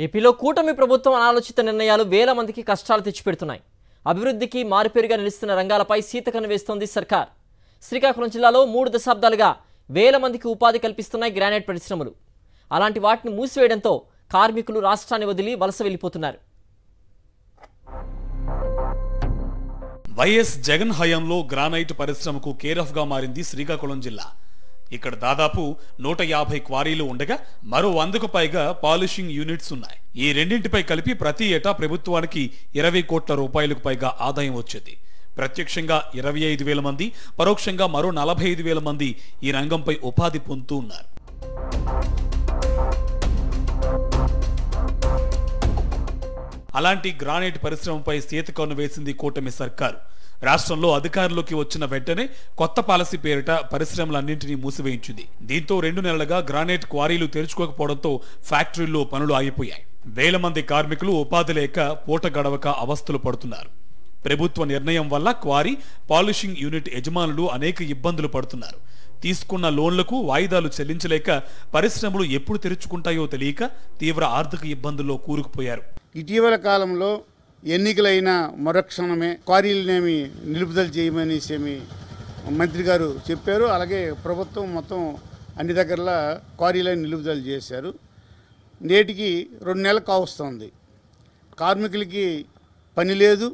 ఏపీలో కూటమి ప్రభుత్వం అనాలోచిత నిర్ణయాలు వేల మందికి కష్టాలు తెచ్చిపెడుతున్నాయి అభివృద్ధికి మారుపేరుగా నిలుస్తున్న రంగాలపై సీతకన్ను వేస్తోంది సర్కార్ శ్రీకాకుళం జిల్లాలో మూడు దశాబ్దాలుగా వేల మందికి ఉపాధి కల్పిస్తున్నాయి గ్రానైట్ పరిశ్రమలు అలాంటి వాటిని మూసివేయడంతో కార్మికులు రాష్ట్రాన్ని వదిలి వలస వెళ్ళిపోతున్నారు వైఎస్ జగన్ హయాంలో గ్రానైట్ పరిశ్రమకు కేరఫ్ గా మారింది శ్రీకాకుళం జిల్లా ఇక్కడ దాదాపు నూట యాభై క్వారీలు ఉండగా మరో వందకు పైగా పాలిషింగ్ యూనిట్స్ ఉన్నాయి ఈ రెండింటిపై కలిపి ప్రతి ఏటా ప్రభుత్వానికి ఇరవై కోట్ల రూపాయలకు పైగా ఆదాయం వచ్చేది ప్రత్యక్షంగా ఇరవై ఐదు వేల మంది పరోక్షంగా మరో నలభై ఐదు వేల మంది ఈ రంగంపై ఉపాధి పొందుతూ ఉన్నారు అలాంటి గ్రానైట్ పరిశ్రమపై సీతకన్ను వేసింది కూటమి సర్కారు రాష్ట్రంలో అధికారంలోకి వచ్చిన వెంటనే కొత్త పాలసీ పేరిట పరిశ్రమలన్నింటినీ మూసివేయించింది దీంతో రెండు నెలలుగా గ్రానైట్ క్వారీలు తెరుచుకోకపోవడంతో ఫ్యాక్టరీల్లో పనులు ఆగిపోయాయి వేల మంది కార్మికులు ఉపాధి లేక పూట గడవక అవస్థలు పడుతున్నారు ప్రభుత్వ నిర్ణయం వల్ల క్వారీ పాలిషింగ్ యూనిట్ యజమానులు అనేక ఇబ్బందులు పడుతున్నారు తీసుకున్న లోన్లకు వాయిదాలు చెల్లించలేక పరిశ్రమలు ఎప్పుడు తెరుచుకుంటాయో తెలియక తీవ్ర ఆర్థిక ఇబ్బందుల్లో కూరుకుపోయారు ఇటీవల కాలంలో ఎన్నికలైన మరుక్షణమే క్వారీలనేమి నిలుపుదల చేయమనేసి మంత్రి గారు చెప్పారు అలాగే ప్రభుత్వం మొత్తం అన్ని దగ్గరలా క్వారీలను నిలుపుదల చేశారు నేటికి రెండు నెలలు కావస్తుంది కార్మికులకి పని లేదు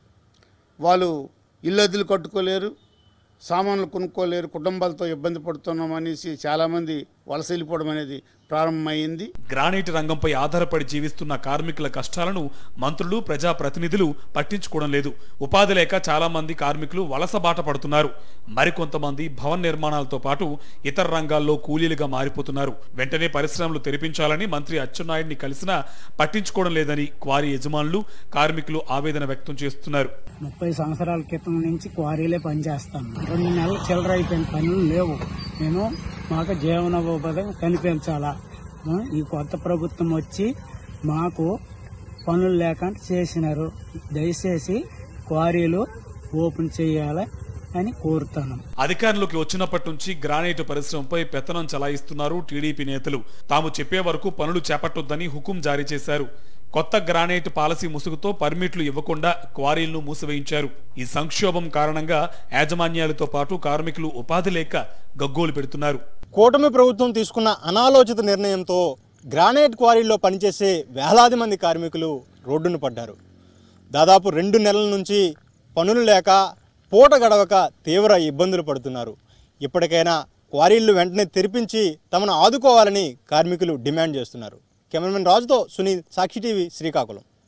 వాళ్ళు ఇల్లు అద్దెలు కట్టుకోలేరు సామాన్లు కొనుక్కోలేరు కుటుంబాలతో ఇబ్బంది పడుతున్నాం అనేసి చాలామంది వలస వెళ్ళిపోవడం అనేది ప్రారంభమైంది గ్రానైట్ రంగంపై ఆధారపడి జీవిస్తున్న కార్మికుల కష్టాలను మంత్రులు ప్రజాప్రతినిధులు పట్టించుకోవడం లేదు ఉపాధి లేక చాలా మంది కార్మికులు వలస బాట పడుతున్నారు మరికొంతమంది భవన నిర్మాణాలతో పాటు ఇతర రంగాల్లో కూలీలుగా మారిపోతున్నారు వెంటనే పరిశ్రమలు తెరిపించాలని మంత్రి అచ్చెన్నాయుడిని కలిసినా పట్టించుకోవడం లేదని క్వారీ యజమానులు కార్మికులు ఆవేదన వ్యక్తం చేస్తున్నారు ముప్పై సంవత్సరాల క్రితం నుంచి క్వారీలే పనిచేస్తాను రెండు నెలలు చిల్లర అయిపోయిన పనులు లేవు నేను మాకు జీవనోపాధి కనిపించాలా ఆ, ఈ కొత్త ప్రభుత్వం వచ్చి మాకు పనులు లేకుండా చేసినారు దయచేసి క్వారీలు ఓపెన్ చేయాలి అని కోరుతాను అధికారంలోకి వచ్చినప్పటి నుంచి గ్రానైట్ పరిశ్రమపై పెత్తనం చలాయిస్తున్నారు టీడీపీ నేతలు తాము చెప్పే వరకు పనులు చేపట్టొద్దని హుకుం జారీ చేశారు కొత్త గ్రానైట్ పాలసీ ముసుగుతో పర్మిట్లు ఇవ్వకుండా క్వారీలను మూసివేయించారు ఈ సంక్షోభం కారణంగా యాజమాన్యాలతో పాటు కార్మికులు ఉపాధి లేక గగ్గోలు పెడుతున్నారు కూటమి ప్రభుత్వం తీసుకున్న అనాలోచిత నిర్ణయంతో గ్రానైట్ క్వారీల్లో పనిచేసే వేలాది మంది కార్మికులు రోడ్డున పడ్డారు దాదాపు రెండు నెలల నుంచి పనులు లేక పూట గడవక తీవ్ర ఇబ్బందులు పడుతున్నారు ఇప్పటికైనా క్వారీలు వెంటనే తెరిపించి తమను ఆదుకోవాలని కార్మికులు డిమాండ్ చేస్తున్నారు కెమెరామెన్ రాజుతో సునీల్ సాక్షి టీవీ శ్రీకాకుళం